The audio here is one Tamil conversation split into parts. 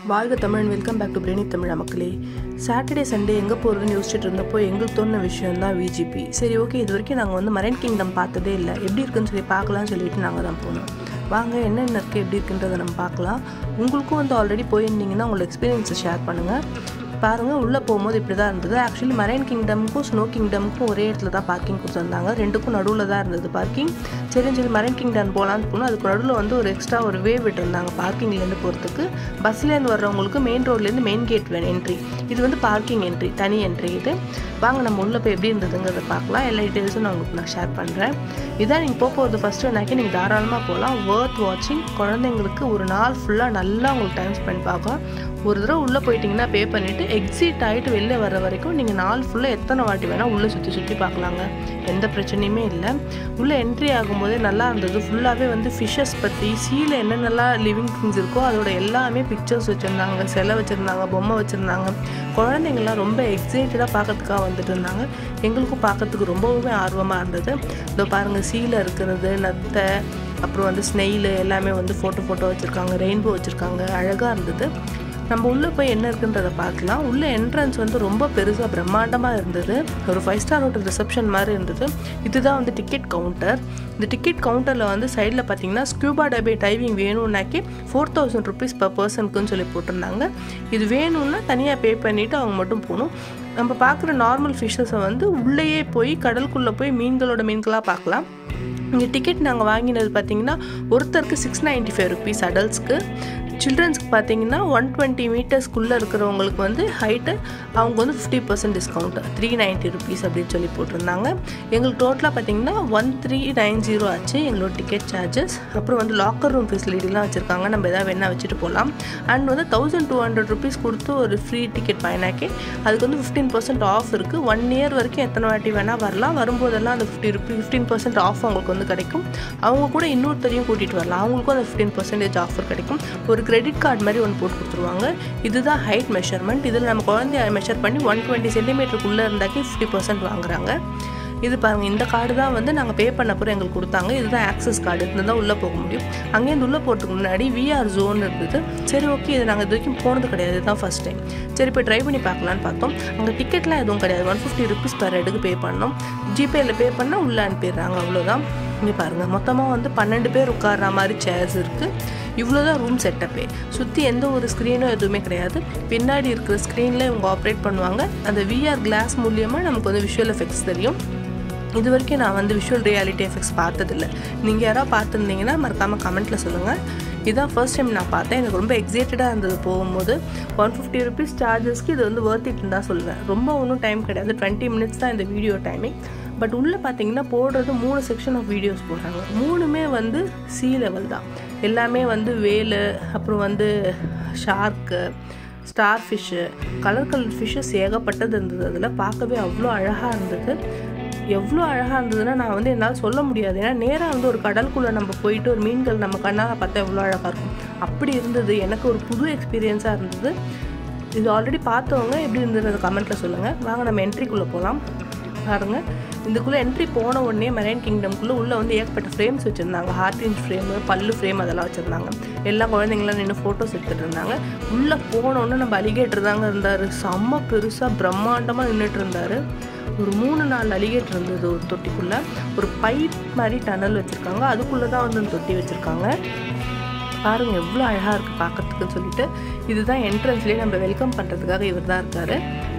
வாழ்க Tamil welcome back to biryani Tamil மக்களே சாட்டர்டே சண்டே எங்கே போகிறதுன்னு யோசிச்சுட்டு இருந்தப்போ எங்களுக்கு தோணுன விஷயம் தான் விஜிபி சரி ஓகே இது வரைக்கும் நாங்கள் வந்து மரைன் கிங்டம் பார்த்ததே இல்லை எப்படி இருக்குன்னு சொல்லி பார்க்கலாம்னு சொல்லிட்டு நாங்கள் தான் போனோம் வாங்க என்னென்ன இருக்குது எப்படி இருக்குன்றதை நம்ம பார்க்கலாம் உங்களுக்கும் வந்து ஆல்ரெடி போயிருந்தீங்கன்னா உங்களோட எக்ஸ்பீரியன்ஸை ஷேர் பண்ணுங்கள் பாருங்கள் உள்ளே போகும்போது இப்படி தான் இருந்தது ஆக்சுவலி மரைன் கிங்டமுக்கும் ஸ்னோ கிங்டமுக்கும் ஒரே இடத்துல தான் பார்க்கிங் கொடுத்துருந்தாங்க ரெண்டுக்கும் நடுவில் தான் இருந்தது பார்க்கிங் சரின்னு சொல்லி மரைன் கிங்டம் போகலான்னு போனோம் அதுக்கு நடுவில் வந்து ஒரு எக்ஸ்ட்ரா ஒரு வே விட்டுருந்தாங்க பார்க்கிங்லேருந்து போகிறதுக்கு பஸ்லேருந்து வர்றவங்களுக்கு மெயின் ரோட்லேருந்து மெயின் கேட் வேணும் என்ட்ரி இது வந்து பார்க்கிங் என்ட்ரி தனி என்ட்ரி இது வாங்க நம்ம உள்ளே போய் எப்படி இருந்ததுங்கிறத பார்க்கலாம் எல்லா டீட்டெயில்ஸும் நான் உங்களுக்கு நான் ஷேர் பண்ணுறேன் இதான் நீங்கள் போக போகிறது ஃபஸ்ட்டு நாக்கி நீங்கள் தாராளமாக போகலாம் ஒர்த் வாட்சிங் குழந்தைங்களுக்கு ஒரு நாள் ஃபுல்லாக நல்லா உங்களுக்கு டைம் ஸ்பெண்ட் பார்க்கலாம் ஒரு தடவை உள்ளே போயிட்டீங்கன்னா பே பண்ணிவிட்டு எக்ஸிட் ஆகிட்டு வெளில வர வரைக்கும் நீங்கள் நாள் ஃபுல்லாக எத்தனை வாட்டி வேணால் உள்ளே சுற்றி சுற்றி பார்க்கலாங்க எந்த பிரச்சனையுமே இல்லை உள்ளே என்ட்ரி ஆகும்போதே நல்லா இருந்தது ஃபுல்லாகவே வந்து ஃபிஷ்ஷஸ் பற்றி சீல என்னென்னலாம் லிவிங் திங்ஸ் இருக்கோ அதோட எல்லாமே பிக்சர்ஸ் வச்சுருந்தாங்க சிலை வச்சுருந்தாங்க பொம்மை வச்சுருந்தாங்க குழந்தைங்கள்லாம் ரொம்ப எக்ஸைட்டடாக பார்க்கறதுக்காக வந்துட்டு இருந்தாங்க எங்களுக்கும் பார்க்கறதுக்கு ரொம்பவுமே ஆர்வமாக இருந்தது இதோ பாருங்கள் சீலை இருக்கிறது நத்தை அப்புறம் வந்து ஸ்னெயிலு எல்லாமே வந்து ஃபோட்டோ ஃபோட்டோ வச்சுருக்காங்க ரெயின்போ வச்சுருக்காங்க அழகாக இருந்தது நம்ம உள்ளே போய் என்ன இருக்குன்றதை பார்க்கலாம் உள்ளே என்ட்ரன்ஸ் வந்து ரொம்ப பெருசாக பிரம்மாண்டமாக இருந்தது ஒரு ஃபைவ் ஸ்டார் ஹோட்டல் ரிசப்ஷன் மாதிரி இருந்தது இதுதான் வந்து டிக்கெட் கவுண்டர் இந்த டிக்கெட் கவுண்டரில் வந்து சைடில் பார்த்தீங்கன்னா ஸ்கியூபா டபே டைவிங் வேணும்னாக்கி ஃபோர் தௌசண்ட் ருபீஸ் பர் பர்சனுக்குன்னு சொல்லி போட்டிருந்தாங்க இது வேணும்னா தனியாக பே பண்ணிவிட்டு அவங்க மட்டும் போகணும் நம்ம பார்க்குற நார்மல் ஃபிஷ்ஷஸை வந்து உள்ளேயே போய் கடலுக்குள்ளே போய் மீன்களோட மீன்களாக பார்க்கலாம் இங்கே டிக்கெட் நாங்கள் வாங்கினது பார்த்தீங்கன்னா ஒருத்தருக்கு சிக்ஸ் நைன்ட்டி ஃபைவ் ருபீஸ் அடல்ட்ஸ்க்கு சில்ட்ரன்ஸ்க்கு பார்த்தீங்கன்னா ஒன் டுவெண்ட்டி மீட்டர்ஸ்க்குள்ளே இருக்கிறவங்களுக்கு வந்து ஹைட்டு அவங்க வந்து fifty percent discount three ninety rupees அப்படின்னு சொல்லி போட்டிருந்தாங்க எங்களுக்கு டோட்டலாக பார்த்தீங்கன்னா ஒன் த்ரீ நைன் ஜீரோ ஆச்சு எங்களோட டிக்கெட் சார்ஜஸ் அப்புறம் வந்து லாக்கர் ரூம் ஃபெசிலிட்டிலாம் வச்சுருக்காங்க நம்ம எதாவது வேணால் வச்சுட்டு போகலாம் அண்ட் வந்து தௌசண்ட் டூ ஹண்ட்ரட் ருபீஸ் கொடுத்து ஒரு ஃப்ரீ டிக்கெட் பயனாக்கி அதுக்கு வந்து ஃபிஃப்டீன் பர்சன்ட் ஆஃப் இருக்குது ஒன் இயர் வரைக்கும் எத்தனை வாட்டி வேணால் வரலாம் வரும்போதெல்லாம் அந்த fifty rupee fifteen percent off அவங்களுக்கு வந்து கிடைக்கும் அவங்க கூட இன்னொருத்தரையும் கூட்டிகிட்டு வரலாம் அவங்களுக்கும் அந்த ஃபிஃப்டீன் பர்சன்டேஜ் ஆஃபர் கிடைக்கும் ஒரு கிரெடிட் கார்டு மாதிரி ஒன்று போட்டு கொடுத்துருவாங்க இதுதான் ஹைட் மெஷர்மெண்ட் இதில் நம்ம குழந்தைய மெஷர் பண்ணி ஒன் டுவெண்ட்டி சென்டிமீட்டருக்குள்ளே இருந்தாக்கி ஃபிஃப்டி பர்சன்ட் வாங்குறாங்க இது பாருங்கள் இந்த கார்டு தான் வந்து நாங்கள் பே பண்ண அப்புறம் எங்களுக்கு கொடுத்தாங்க இதுதான் ஆக்சஸ் கார்டு இருந்து தான் உள்ளே போக முடியும் அங்கேருந்து உள்ளே போகிறதுக்கு முன்னாடி விஆர் ஜோன் இருந்தது சரி ஓகே இது நாங்கள் இது வரைக்கும் போனது கிடையாது இதுதான் ஃபஸ்ட் டைம் சரி இப்போ ட்ரை பண்ணி பார்க்கலான்னு பார்த்தோம் அங்கே டிக்கெட்லாம் எதுவும் கிடையாது ஒன் ஃபிஃப்டி ருபீஸ் பர் ஹெடுக்கு பே பண்ணோம் ஜிபேயில் பே பண்ணால் உள்ளே அனுப்பிடுறாங்க அவ்வளோதான் இங்கே பாருங்கள் மொத்தமாக வந்து பன்னெண்டு பேர் உட்கார்ற மாதிரி சேர்ஸ் இருக்குது இவ்வளோ தான் ரூம் செட்டப்பே சுற்றி எந்த ஒரு ஸ்க்ரீனும் எதுவுமே கிடையாது பின்னாடி இருக்கிற ஸ்க்ரீனில் இவங்க ஆப்ரேட் பண்ணுவாங்க அந்த விஆர் கிளாஸ் மூலியமாக நமக்கு வந்து விஷுவல் எஃபெக்ட்ஸ் தெரியும் இது வரைக்கும் நான் வந்து விஷுவல் ரியாலிட்டி எஃபெக்ட்ஸ் பார்த்ததில்ல நீங்கள் யாராவது பார்த்துருந்தீங்கன்னா மறக்காமல் கமெண்ட்டில் சொல்லுங்கள் இதான் ஃபர்ஸ்ட் டைம் நான் பார்த்தேன் எனக்கு ரொம்ப எக்ஸைட்டடாக இருந்தது போகும்போது ஒன் ஃபிஃப்டி ருபீஸ் சார்ஜஸ்க்கு இது வந்து ஒர்த் இட்னு தான் சொல்லுவேன் ரொம்ப ஒன்றும் டைம் கிடையாது டுவெண்ட்டி மினிட்ஸ் தான் இந்த வீடியோ டைமிங் பட் உள்ளே பார்த்தீங்கன்னா போடுறது மூணு செக்ஷன் ஆஃப் வீடியோஸ் போடுறாங்க மூணுமே வந்து சி லெவல் தான் எல்லாமே வந்து வேலு அப்புறம் வந்து shark star fish colour colour fishes ஏகப்பட்டது இருந்தது அதில் பார்க்கவே அவ்வளோ அழகாக இருந்தது எவ்வளோ அழகாக இருந்ததுன்னா நான் வந்து என்னால் சொல்ல முடியாது ஏன்னா நேராக வந்து ஒரு கடலுக்குள்ளே நம்ம போயிட்டு ஒரு மீன்கள் நம்ம கண்ணால் பார்த்தா எவ்வளோ அழகாக இருக்கும் அப்படி இருந்தது எனக்கு ஒரு புது எக்ஸ்பீரியன்ஸாக இருந்தது இது ஆல்ரெடி பார்த்தவங்க எப்படி இருந்தது கமெண்ட்டில் சொல்லுங்கள் வாங்க நம்ம என்ட்ரிக்குள்ளே போகலாம் பாருங்க இதுக்குள்ளே என்ட்ரி போன உடனே மெரைன் கிங்டம்குள்ளே உள்ளே வந்து ஏகப்பட்ட ஃப்ரேம்ஸ் வச்சுருந்தாங்க ஹார்ட் இன்ச் ஃப்ரேமு பல்லு ஃப்ரேம் அதெல்லாம் வச்சுருந்தாங்க எல்லா குழந்தைங்களாம் நின்று ஃபோட்டோஸ் எடுத்துகிட்டு இருந்தாங்க உள்ளே போனோடனே நம்ம அலிகேட்டர் தாங்க இருந்தார் செம்ம பெருசாக பிரம்மாண்டமாக நின்றுட்டு இருந்தார் ஒரு மூணு நாலு அலிகேட்டர் இருந்தது ஒரு தொட்டிக்குள்ளே ஒரு பைப் மாதிரி டனல் வச்சுருக்காங்க அதுக்குள்ளே தான் வந்து அந்த தொட்டி வச்சுருக்காங்க பாருங்கள் எவ்வளோ அழகாக இருக்குது பார்க்கறதுக்குன்னு சொல்லிட்டு இதுதான் என்ட்ரன்ஸ்லேயே நம்ம வெல்கம் பண்ணுறதுக்காக இவர் தான் இருக்கார்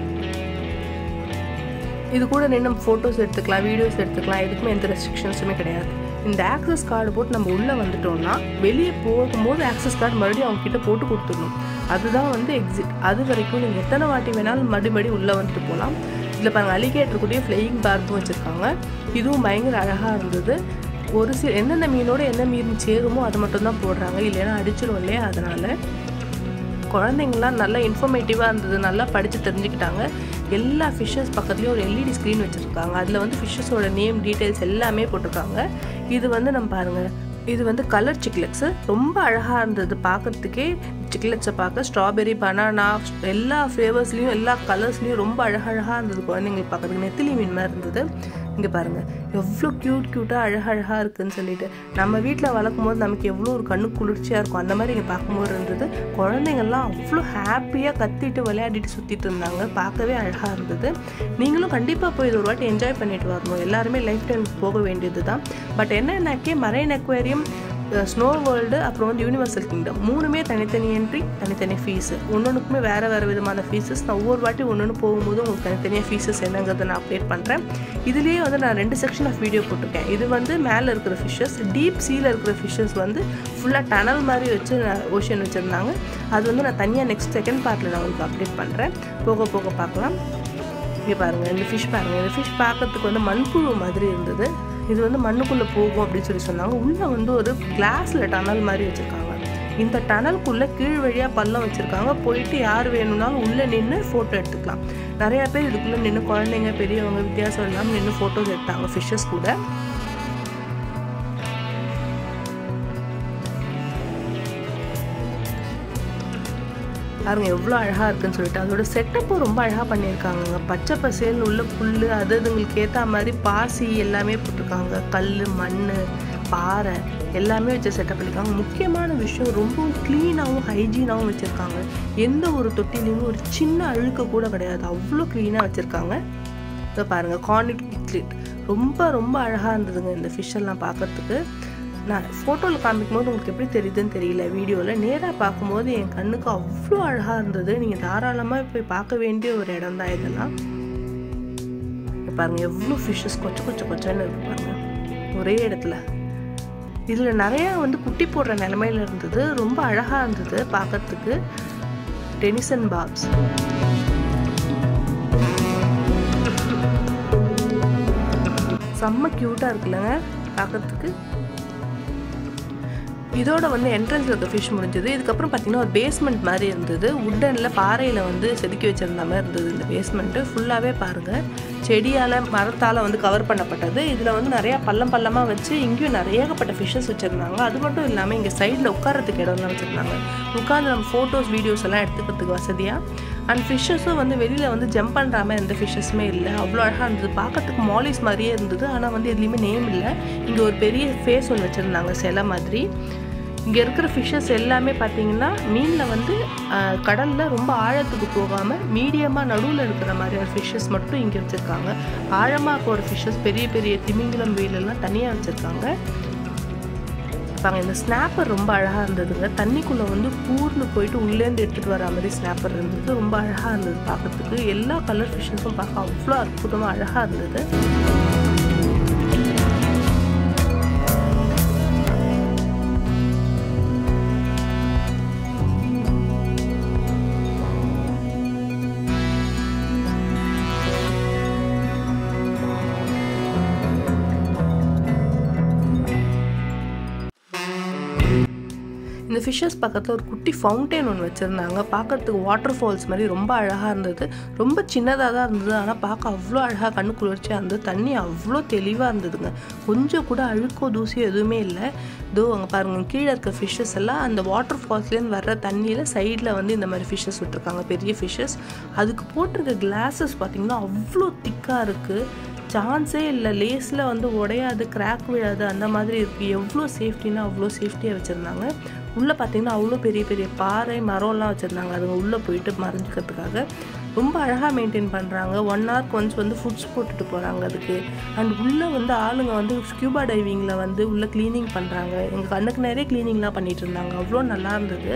இது கூட நின்று நம்ம ஃபோட்டோஸ் எடுத்துக்கலாம் வீடியோஸ் எடுத்துக்கலாம் எதுக்குமே எந்த ரெஸ்ட்ரிக்ஷன்ஸுமே கிடையாது இந்த ஆக்சஸ் கார்டு போட்டு நம்ம உள்ளே வந்துட்டோம்னா வெளியே போகும்போது ஆக்சஸ் கார்டு மறுபடியும் அவங்க கிட்ட போட்டு கொடுத்துடணும் அதுதான் வந்து எக்ஸிட் அது வரைக்கும் நீங்கள் எத்தனை வாட்டி வேணாலும் மறுபடி மறுபடி உள்ளே வந்துட்டு போகலாம் இதில் பாருங்கள் அலிகேட்டர் கூடயே ஃப்ளையிங் பார்க்கும் வச்சுருக்காங்க இதுவும் பயங்கர அழகாக இருந்தது ஒரு சில எந்தெந்த மீனோட எந்த மீன் சேருமோ அது மட்டும் தான் போடுறாங்க இல்லைன்னா அடிச்சிடும் இல்லையா அதனால் குழந்தைங்களாம் நல்லா இன்ஃபர்மேட்டிவாக இருந்தது நல்லா படித்து தெரிஞ்சுக்கிட்டாங்க எல்லா ஃபிஷ்ஷஸ் பக்கத்துலேயும் ஒரு எல்இடி ஸ்க்ரீன் வச்சுருக்காங்க அதில் வந்து ஃபிஷ்ஷஸோட நேம் டீட்டெயில்ஸ் எல்லாமே போட்டிருக்காங்க இது வந்து நம்ம பாருங்கள் இது வந்து கலர் சிக்லெட்ஸு ரொம்ப அழகாக இருந்தது பார்க்குறதுக்கே சிக்லெட்ஸை பார்க்க ஸ்ட்ராபெரி பனானா எல்லா ஃப்ளேவர்ஸ்லேயும் எல்லா கலர்ஸ்லேயும் ரொம்ப அழகழகாக இருந்தது குழந்தைங்களுக்கு பார்க்குறதுக்கு நெத்திலி மீன் மாதிரி இருந்தது இங்கே பாருங்கள் எவ்வளோ க்யூட் க்யூட்டாக அழகழகாக இருக்குதுன்னு சொல்லிட்டு நம்ம வீட்டில் வளர்க்கும் போது நமக்கு எவ்வளோ ஒரு கண்ணு குளிர்ச்சியாக இருக்கும் அந்த மாதிரி இங்கே பார்க்கும்போது இருந்தது குழந்தைங்கள்லாம் அவ்வளோ ஹாப்பியாக கத்திட்டு விளையாடிட்டு சுற்றிட்டு இருந்தாங்க பார்க்கவே அழகாக இருந்தது நீங்களும் கண்டிப்பாக போய் இது ஒரு வாட்டி என்ஜாய் பண்ணிட்டு வரணும் எல்லாருமே லைஃப் டைம் போக வேண்டியது தான் பட் என்னன்னாக்கே மரைன் அக்வேரியம் ஸ்னோ வேர்ல்டு அப்புறம் வந்து யூனிவர்சல் கிங்டம் மூணுமே தனித்தனி என்ட்ரி தனித்தனி ஃபீஸு ஒன்னொன்றுக்குமே வேறு வேறு விதமான ஃபீஸஸ் நான் ஒவ்வொரு வாட்டி ஒன்று ஒன்று போகும்போது உங்களுக்கு தனித்தனியாக ஃபீஸஸ் என்னங்கிறத நான் அப்டேட் பண்ணுறேன் இதுலேயே வந்து நான் ரெண்டு செக்ஷன் ஆஃப் வீடியோ போட்டிருக்கேன் இது வந்து மேலே இருக்கிற ஃபிஷ்ஷஸ் டீப் சீல இருக்கிற ஃபிஷ்ஷஸ் வந்து ஃபுல்லாக டனல் மாதிரி வச்சு ஓஷன் வச்சுருந்தாங்க அது வந்து நான் தனியாக நெக்ஸ்ட் செகண்ட் பார்ட்டில் நான் உங்களுக்கு அப்டேட் பண்ணுறேன் போக போக பார்க்கலாம் இங்கே பாருங்கள் இந்த ஃபிஷ் பாருங்கள் இந்த ஃபிஷ் பார்க்கறதுக்கு வந்து மண்புழு மாதிரி இருந்தது இது வந்து மண்ணுக்குள்ளே போகும் அப்படின்னு சொல்லி சொன்னாங்க உள்ளே வந்து ஒரு கிளாஸில் டனல் மாதிரி வச்சுருக்காங்க இந்த டனலுக்குள்ளே கீழ் வழியாக பள்ளம் வச்சுருக்காங்க போயிட்டு யார் வேணும்னாலும் உள்ளே நின்று ஃபோட்டோ எடுத்துக்கலாம் நிறையா பேர் இதுக்குள்ளே நின்று குழந்தைங்க பெரியவங்க வித்தியாசம் இல்லாமல் நின்று ஃபோட்டோஸ் எடுத்தாங்க ஃபிஷ்ஷஸ் கூட பாருங்க எவ்வளோ அழகாக இருக்குன்னு சொல்லிட்டு அதோட செட்டப்பும் ரொம்ப அழகாக பண்ணியிருக்காங்க பச்சை பசேல்னு உள்ள புல் அது அதுங்களுக்கு ஏற்ற மாதிரி பாசி எல்லாமே போட்டிருக்காங்க கல் மண் பாறை எல்லாமே வச்சு செட்டப் பண்ணியிருக்காங்க முக்கியமான விஷயம் ரொம்ப க்ளீனாகவும் ஹைஜீனாகவும் வச்சுருக்காங்க எந்த ஒரு தொட்டிலையுமே ஒரு சின்ன அழுக்கு கூட கிடையாது அவ்வளோ க்ளீனாக வச்சுருக்காங்க இதை பாருங்கள் கார்னிட் கிட்லிட் ரொம்ப ரொம்ப அழகாக இருந்ததுங்க இந்த ஃபிஷ் எல்லாம் பார்க்கறதுக்கு நான் ஃபோட்டோவில் காமிக்கும் போது உங்களுக்கு எப்படி தெரியுதுன்னு தெரியல வீடியோவில் நேராக பார்க்கும்போது என் கண்ணுக்கு அவ்வளோ அழகாக இருந்தது நீங்கள் தாராளமாக போய் பார்க்க வேண்டிய ஒரு இடம் தான் இதெல்லாம் பாருங்கள் எவ்வளோ ஃபிஷ்ஷஸ் கொச்ச கொச்ச கொச்சன்னு இருக்கு பாருங்க ஒரே இடத்துல இதில் நிறையா வந்து குட்டி போடுற நிலமையில இருந்தது ரொம்ப அழகாக இருந்தது பார்க்கறதுக்கு டெனிசன் பாப்ஸ் செம்ம க்யூட்டாக இருக்குல்லங்க பார்க்கறதுக்கு இதோட வந்து என்ட்ரன்ஸில் இருக்க ஃபிஷ் முடிஞ்சது இதுக்கப்புறம் பார்த்தீங்கன்னா ஒரு பேஸ்மெண்ட் மாதிரி இருந்தது உட்டனில் பாறையில் வந்து செதுக்கி வச்சிருந்த மாதிரி இருந்தது இந்த பேஸ்மெண்ட்டு ஃபுல்லாகவே பாருங்கள் செடியால் மரத்தால் வந்து கவர் பண்ணப்பட்டது இதில் வந்து நிறையா பள்ளம் பள்ளமாக வச்சு இங்கேயும் நிறைய ஏகப்பட்ட ஃபிஷ்ஷஸ் வச்சுருந்தாங்க அது மட்டும் இல்லாமல் இங்கே சைடில் உட்காரத்துக்கு இடம்லாம் வச்சுருந்தாங்க உட்காந்து நம்ம ஃபோட்டோஸ் வீடியோஸ் எல்லாம் எடுத்துக்கிறதுக்கு வசதியாக அண்ட் ஃபிஷ்ஷஸும் வந்து வெளியில் வந்து ஜம்ப் பண்ணுற மாதிரி எந்த ஃபிஷ்ஷஸுமே இல்லை அவ்வளோ அழகாக இருந்தது பார்க்கறதுக்கு மாலிஸ் மாதிரியே இருந்தது ஆனால் வந்து எதுலேயுமே நேம் இல்லை இங்கே ஒரு பெரிய ஃபேஸ் ஒன்று வச்சுருந்தாங்க சிலை மாதிரி இங்கே இருக்கிற ஃபிஷ்ஷஸ் எல்லாமே பார்த்தீங்கன்னா மீனில் வந்து கடலில் ரொம்ப ஆழத்துக்கு போகாமல் மீடியமாக நடுவில் இருக்கிற மாதிரியான ஃபிஷ்ஷஸ் மட்டும் இங்கே வச்சுருக்காங்க ஆழமாக போகிற ஃபிஷ்ஷஸ் பெரிய பெரிய திமிங்கலம் வெயிலெல்லாம் தனியாக வச்சுருக்காங்க பாருங்க இந்த ஸ்னாப்பர் ரொம்ப அழகாக இருந்ததுங்க தண்ணிக்குள்ளே வந்து கூர்ந்து போயிட்டு உள்ளேருந்து எடுத்துகிட்டு வர மாதிரி ஸ்னாப்பர் இருந்தது ரொம்ப அழகாக இருந்தது பார்க்கறதுக்கு எல்லா கலர் ஃபிஷ்ஷஸும் பார்க்க அவ்வளோ அற்புதமாக அழகாக இருந்தது இந்த ஃபிஷ்ஷஸ் பக்கத்தில் ஒரு குட்டி ஃபவுண்டைன் ஒன்று வச்சுருந்தாங்க பார்க்கறதுக்கு வாட்டர் ஃபால்ஸ் மாதிரி ரொம்ப அழகாக இருந்தது ரொம்ப சின்னதாக தான் இருந்தது ஆனால் பார்க்க அவ்வளோ அழகாக கண்ணு குளிர்ச்சியாக இருந்தது தண்ணி அவ்வளோ தெளிவாக இருந்ததுங்க கொஞ்சம் கூட அழுக்கோ தூசியோ எதுவுமே இல்லை இதோ அங்கே பாருங்கள் கீழே இருக்க ஃபிஷ்ஷஸ் எல்லாம் அந்த வாட்டர் ஃபால்ஸ்லேருந்து வர்ற தண்ணியில் சைடில் வந்து இந்த மாதிரி ஃபிஷ்ஷஸ் விட்டுருக்காங்க பெரிய ஃபிஷ்ஷஸ் அதுக்கு போட்டிருக்க கிளாஸஸ் பார்த்திங்கன்னா அவ்வளோ திக்காக இருக்குது சான்ஸே இல்லை லேஸில் வந்து உடையாது கிராக் விழாது அந்த மாதிரி இருக்குது எவ்வளோ சேஃப்டினா அவ்வளோ சேஃப்டியாக வச்சுருந்தாங்க உள்ளே பார்த்தீங்கன்னா அவ்வளோ பெரிய பெரிய பாறை மரம்லாம் வச்சுருந்தாங்க அதுங்க உள்ளே போயிட்டு மறைஞ்சிக்கிறதுக்காக ரொம்ப அழகாக மெயின்டைன் பண்ணுறாங்க ஒன் ஹவர்க்கு ஒன்ஸ் வந்து ஃபுட்ஸ் போட்டுட்டு போகிறாங்க அதுக்கு அண்ட் உள்ளே வந்து ஆளுங்க வந்து ஸ்கியூபா டைவிங்கில் வந்து உள்ளே க்ளீனிங் பண்ணுறாங்க எங்கள் கண்ணுக்கு நிறைய க்ளீனிங்லாம் பண்ணிகிட்டு இருந்தாங்க அவ்வளோ நல்லா இருந்தது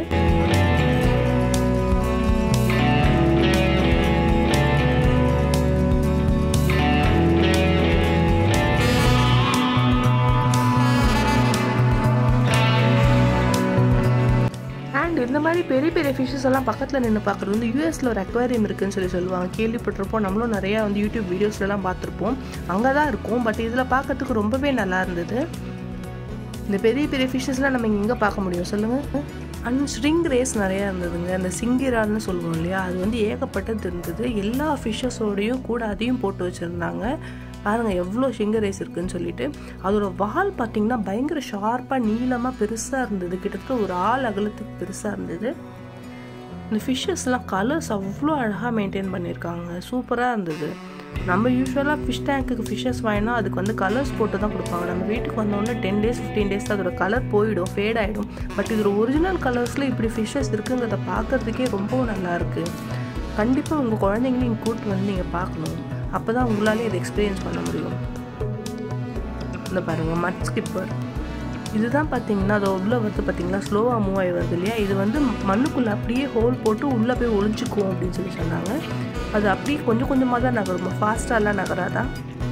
அண்ட் இந்த மாதிரி பெரிய பெரிய ஃபிஷ்ஷஸ் எல்லாம் பக்கத்தில் நின்று பார்க்குறது வந்து யூஎஸில் ஒரு அக்வாரியம் இருக்குன்னு சொல்லி சொல்லுவாங்க கேள்விப்பட்டிருப்போம் நம்மளும் நிறையா வந்து யூடியூப் வீடியோஸ்லாம் பார்த்துருப்போம் அங்கே தான் இருக்கும் பட் இதில் பார்க்கறதுக்கு ரொம்பவே நல்லா இருந்தது இந்த பெரிய பெரிய ஃபிஷ்ஷஸ்லாம் நம்ம இங்கே பார்க்க முடியும் சொல்லுங்கள் அண்ட் ஸ்ட்ரிங் ரேஸ் நிறையா இருந்ததுங்க அந்த சிங்கிரால்னு சொல்லுவோம் இல்லையா அது வந்து ஏகப்பட்டது இருந்தது எல்லா ஃபிஷ்ஷஸோடையும் கூட அதையும் போட்டு வச்சுருந்தாங்க பாருங்கள் எவ்வளோ ஷிங்கர் ரேஸ் இருக்குன்னு சொல்லிட்டு அதோட வால் பார்த்தீங்கன்னா பயங்கர ஷார்ப்பாக நீளமாக பெருசாக இருந்தது கிட்டத்தட்ட ஒரு ஆள் அகலத்துக்கு பெருசாக இருந்தது இந்த ஃபிஷ்ஷஸ்லாம் கலர்ஸ் அவ்வளோ அழகாக மெயின்டைன் பண்ணியிருக்காங்க சூப்பராக இருந்தது நம்ம யூஸ்வலாக ஃபிஷ் டேங்க்குக்கு ஃபிஷ்ஷஸ் வாங்கினா அதுக்கு வந்து கலர்ஸ் போட்டு தான் கொடுப்பாங்க நம்ம வீட்டுக்கு வந்தோடனே டென் டேஸ் ஃபிஃப்டீன் டேஸ் அதோட கலர் போயிடும் ஃபேட் ஆகிடும் பட் இதில் ஒரிஜினல் கலர்ஸில் இப்படி ஃபிஷ்ஷஸ் இருக்குங்கிறத பார்க்குறதுக்கே ரொம்பவும் நல்லாயிருக்கு கண்டிப்பாக உங்கள் குழந்தைங்களையும் நீங்கள் கூப்பிட்டு வந்து நீங்கள் பார்க்கணும் அப்போ தான் உங்களாலே இதை எக்ஸ்பீரியன்ஸ் பண்ண முடியும் இந்த பாருங்கள் மட் ஸ்கிப்பர் இதுதான் பார்த்தீங்கன்னா அது உள்ளே வந்து பார்த்தீங்கன்னா ஸ்லோவாக மூவ் ஆகி வருது இல்லையா இது வந்து மண்ணுக்குள்ளே அப்படியே ஹோல் போட்டு உள்ளே போய் ஒழிஞ்சிக்கும் அப்படின்னு சொல்லி சொன்னாங்க அது அப்படியே கொஞ்சம் கொஞ்சமாக தான் நகருமா ஃபாஸ்ட்டாலாம் நகராதா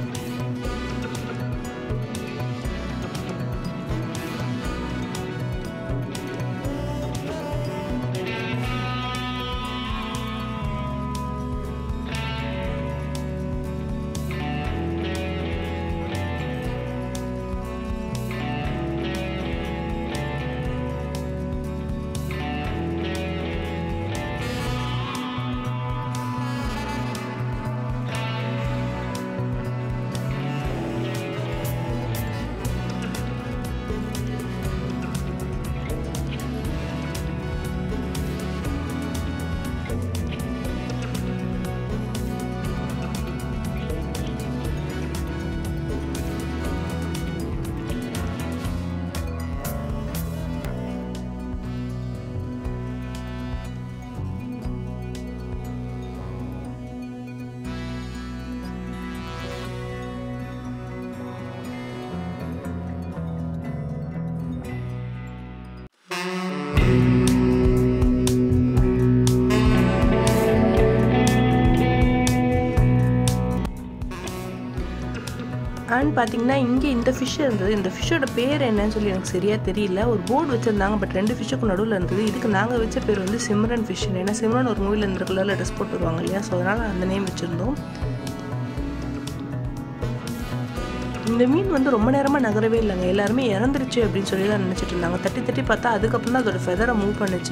அண்ட் பார்த்தீங்கன்னா இங்கே இந்த ஃபிஷ் இருந்தது இந்த ஃபிஷ்ஷோட பேர் என்னன்னு சொல்லி எனக்கு சரியாக தெரியல ஒரு போர்டு வச்சுருந்தாங்க பட் ரெண்டு ஃபிஷ்ஷுக்கு நடுவில் இருந்தது இதுக்கு நாங்கள் வச்ச பேர் வந்து சிம்ரன் ஃபிஷ் ஏன்னா சிம்ரன் ஒரு மூவியில் இருந்த கலரில் ட்ரெஸ் போட்டு வருவாங்க இல்லையா ஸோ அதனால் அந்த நேம் வச்சுருந்தோம் இந்த மீன் வந்து ரொம்ப நேரமாக நகரவே இல்லைங்க எல்லாருமே இறந்துருச்சு அப்படின்னு சொல்லி தான் நினச்சிட்டு இருந்தாங்க தட்டி தட்டி பார்த்தா அதுக்கப்புறம் தான் அதோட ஃபெதரை மூவ் பண்ணுச்சு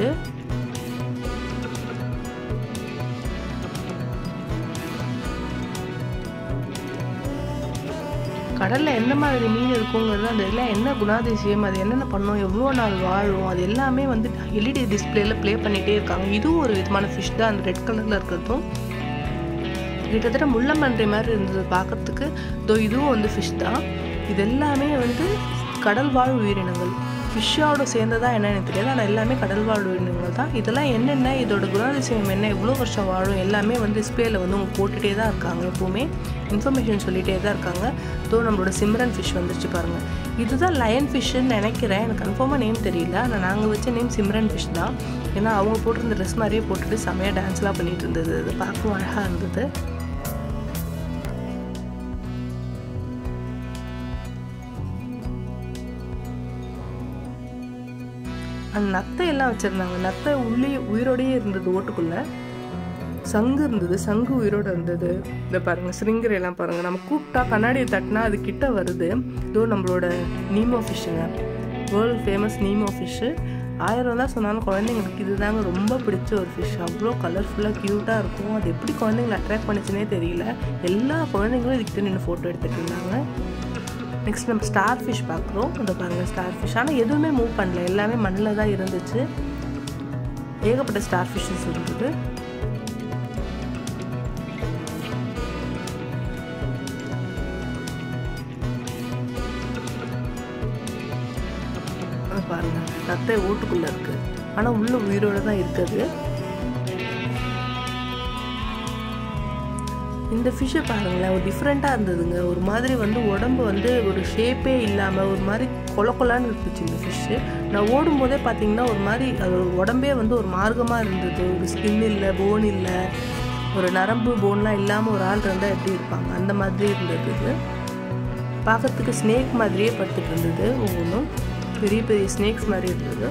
கடலில் எந்த மாதிரி மீன் இருக்குங்கிறது அந்த எல்லாம் என்ன குணாதிசயம் அது என்னென்ன பண்ணும் எவ்வளோ நாள் வாழும் அது எல்லாமே வந்து எல்இடி டிஸ்பிளேல ப்ளே பண்ணிகிட்டே இருக்காங்க இதுவும் ஒரு விதமான ஃபிஷ் தான் அந்த ரெட் கலரில் இருக்கிறதும் கிட்டத்தட்ட முள்ளம்பன்றி மாதிரி இருந்தது பார்க்கறதுக்கு தோ இதுவும் வந்து ஃபிஷ் தான் இது எல்லாமே வந்து கடல் வாழ் உயிரினங்கள் ஃபிஷ்ஷோட சேர்ந்ததா என்னன்னு எனக்கு தெரியாது ஆனால் எல்லாமே கடல் வாழ் உயிரினங்கள் தான் இதெல்லாம் என்னென்ன இதோட குணாதிசயம் என்ன எவ்வளோ வருஷம் வாழும் எல்லாமே வந்து டிஸ்பிளேல வந்து அவங்க போட்டுகிட்டே தான் இருக்காங்க எப்போவுமே இன்ஃபர்மேஷன் சொல்லிகிட்டே தான் இருக்காங்க தோ நம்மளோட சிம்ரன் ஃபிஷ் வந்துருச்சு பாருங்கள் இதுதான் லயன் ஃபிஷ்ஷுன்னு நினைக்கிறேன் எனக்கு கன்ஃபார்மாக நேம் தெரியல ஆனால் நாங்கள் வச்ச நேம் சிம்ரன் ஃபிஷ் தான் ஏன்னா அவங்க போட்டிருந்த ட்ரெஸ் மாதிரியே போட்டுட்டு செம்மையாக டான்ஸ்லாம் பண்ணிட்டு இருந்தது அது பார்க்கவும் அழகாக இருந்தது அந்த நத்தை எல்லாம் வச்சுருந்தாங்க நத்தை உள்ளே உயிரோடையே இருந்தது ஓட்டுக்குள்ளே சங்கு இருந்தது சங்கு உயிரோடு இருந்தது இதை பாருங்கள் சிரிங்கரை எல்லாம் பாருங்கள் நம்ம கூப்பிட்டா கண்ணாடியை தட்டினா அது கிட்ட வருது இதோ நம்மளோட நீமோ ஃபிஷ்ஷுங்க வேர்ல்டு ஃபேமஸ் நீமோ ஃபிஷ்ஷு ஆயிரம் தான் சொன்னாலும் குழந்தைங்களுக்கு இதுதாங்க ரொம்ப பிடிச்ச ஒரு ஃபிஷ் அவ்வளோ கலர்ஃபுல்லாக க்யூட்டாக இருக்கும் அது எப்படி குழந்தைங்களை அட்ராக்ட் பண்ணிச்சுனே தெரியல எல்லா குழந்தைங்களும் இதுக்கிட்ட நின்று ஃபோட்டோ எடுத்துகிட்டு இருந்தாங்க நெக்ஸ்ட் நம்ம ஸ்டார் ஃபிஷ் பார்க்குறோம் இந்த பாருங்கள் ஸ்டார் ஃபிஷ் ஆனால் எதுவுமே மூவ் பண்ணல எல்லாமே மண்ணில் தான் இருந்துச்சு ஏகப்பட்ட ஸ்டார் ஃபிஷ்ஷஸ் இருந்தது பாருங்க நத்தை ஓட்டுக்குள்ளே இருக்குது ஆனால் உள்ள உயிரோடு தான் இருக்குது இந்த ஃபிஷ்ஷை பாருங்களேன் ஒரு டிஃப்ரெண்ட்டாக இருந்ததுங்க ஒரு மாதிரி வந்து உடம்பு வந்து ஒரு ஷேப்பே இல்லாமல் ஒரு மாதிரி கொல கொலான்னு இருந்துச்சு இந்த ஃபிஷ்ஷு நான் ஓடும்போதே பார்த்தீங்கன்னா ஒரு மாதிரி அது உடம்பே வந்து ஒரு மார்க்கமாக இருந்தது ஒரு ஸ்கின் இல்லை போன் இல்லை ஒரு நரம்பு போன்லாம் இல்லாமல் ஒரு ஆள் இருந்தால் எப்படி இருப்பாங்க அந்த மாதிரி இருந்தது இது பார்க்கறதுக்கு ஸ்னேக் மாதிரியே படுத்துட்டு இருந்தது ஒவ்வொன்றும் பெரிய பெரிய ஸ்னேக்ஸ் மாதிரி இருந்தது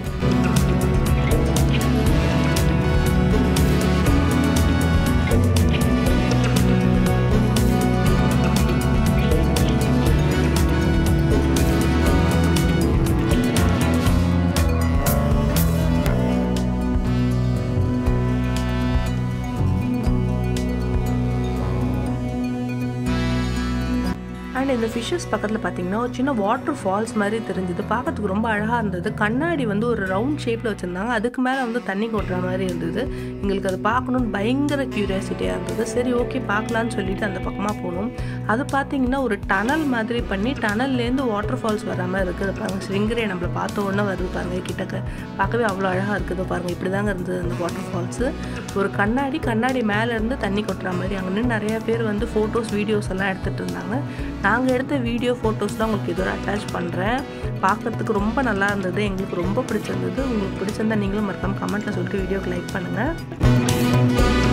அண்ட் இந்த ஃபிஷ்ஷஸ் பக்கத்தில் பார்த்தீங்கன்னா ஒரு சின்ன வாட்டர் ஃபால்ஸ் மாதிரி தெரிஞ்சுது பார்க்கறதுக்கு ரொம்ப அழகாக இருந்தது கண்ணாடி வந்து ஒரு ரவுண்ட் ஷேப்பில் வச்சுருந்தாங்க அதுக்கு மேலே வந்து தண்ணி கொட்டுற மாதிரி இருந்தது எங்களுக்கு அது பார்க்கணுன்னு பயங்கர க்யூரியாசிட்டியாக இருந்தது சரி ஓகே பார்க்கலான்னு சொல்லிட்டு அந்த பக்கமாக போனோம் அது பார்த்தீங்கன்னா ஒரு டனல் மாதிரி பண்ணி டனல்லேருந்து வாட்டர் ஃபால்ஸ் வர மாதிரி இருக்குது பாருங்க ஸ்ரிங்கரே நம்மளை பார்த்த உடனே வருது பாருங்க கிட்டக்க பார்க்கவே அவ்வளோ அழகாக இருக்குது பாருங்க இப்படி தாங்க இருந்தது அந்த வாட்டர் ஃபால்ஸு ஒரு கண்ணாடி கண்ணாடி மேலேருந்து தண்ணி கொட்டுற மாதிரி அங்கே நின்று நிறைய பேர் வந்து ஃபோட்டோஸ் வீடியோஸ் எல்லாம் எடுத்துகிட்டு இருந்தாங்க நாங்கள் எடுத்த வீடியோ ஃபோட்டோஸ்லாம் உங்களுக்கு இதோட அட்டாச் பண்ணுறேன் பார்க்குறதுக்கு ரொம்ப நல்லா இருந்தது எங்களுக்கு ரொம்ப பிடிச்சிருந்தது உங்களுக்கு பிடிச்சிருந்தா நீங்களும் மறக்காம கமெண்ட்டில் சொல்லிட்டு வீடியோக்கு லைக் பண்ணுங்கள்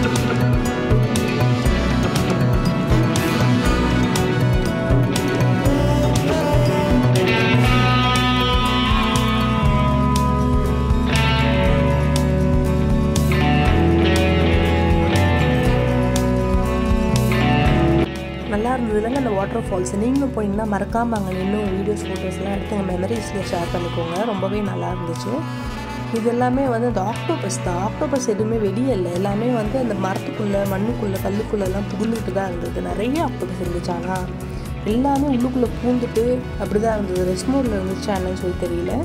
நல்லா இருந்தது இல்லைங்க அந்த வாட்டர் ஃபால்ஸ் நீங்களும் போனீங்கன்னா மறக்காமல் அங்கே இன்னும் வீடியோஸ் ஃபோட்டோஸ்லாம் எடுத்து உங்கள் மெமரிஸில் ஷேர் பண்ணிக்கோங்க ரொம்பவே நல்லா இருந்துச்சு இது எல்லாமே வந்து அந்த ஆக்டோபஸ் தான் ஆக்டோபஸ் எதுவுமே வெளியே இல்லை எல்லாமே வந்து அந்த மரத்துக்குள்ளே மண்ணுக்குள்ளே கல்லுக்குள்ளெல்லாம் புகுந்துக்கிட்டு தான் இருந்தது நிறைய ஆக்டோபஸ் இருந்துச்சு ஆனால் எல்லாமே உள்ளுக்குள்ளே பூந்துட்டு அப்படி தான் இருந்தது ரெஸ்ட் மோடில் இருந்துச்சு என்னன்னு சொல்லி தெரியல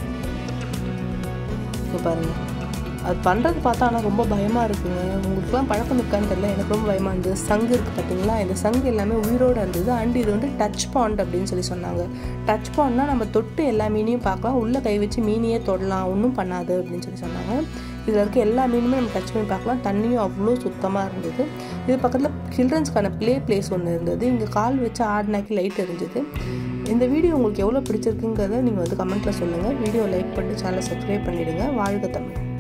இங்கே பாருங்கள் அது பண்ணுறது பார்த்தா ஆனால் ரொம்ப பயமாக இருக்குங்க உங்களுக்குலாம் பழக்கம் இருக்கான்னு தெரியல எனக்கு ரொம்ப பயமாக இருந்தது சங்கு இருக்குது பார்த்தீங்களா இந்த சங்கு எல்லாமே உயிரோடு இருந்தது அண்ட் இது வந்து டச் பாண்ட் அப்படின்னு சொல்லி சொன்னாங்க டச் பாண்ட்னா நம்ம தொட்டு எல்லா மீனையும் பார்க்கலாம் உள்ளே கை வச்சு மீனையே தொடலாம் ஒன்றும் பண்ணாது அப்படின்னு சொல்லி சொன்னாங்க இதில் இருக்க எல்லா மீனுமே நம்ம டச் பண்ணி பார்க்கலாம் தண்ணியும் அவ்வளோ சுத்தமாக இருந்தது இது பக்கத்தில் சில்ட்ரன்ஸ்க்கான ப்ளே பிளேஸ் ஒன்று இருந்தது இங்கே கால் வச்சு ஆடினாக்கி லைட் எரிஞ்சுது இந்த வீடியோ உங்களுக்கு எவ்வளோ பிடிச்சிருக்குங்கிறத நீங்கள் வந்து கமெண்ட்டில் சொல்லுங்கள் வீடியோ லைக் பண்ணிட்டு சேனலை சப்ஸ்கிரைப் பண்ணிவிடுங்க வாழ்க தமிழ்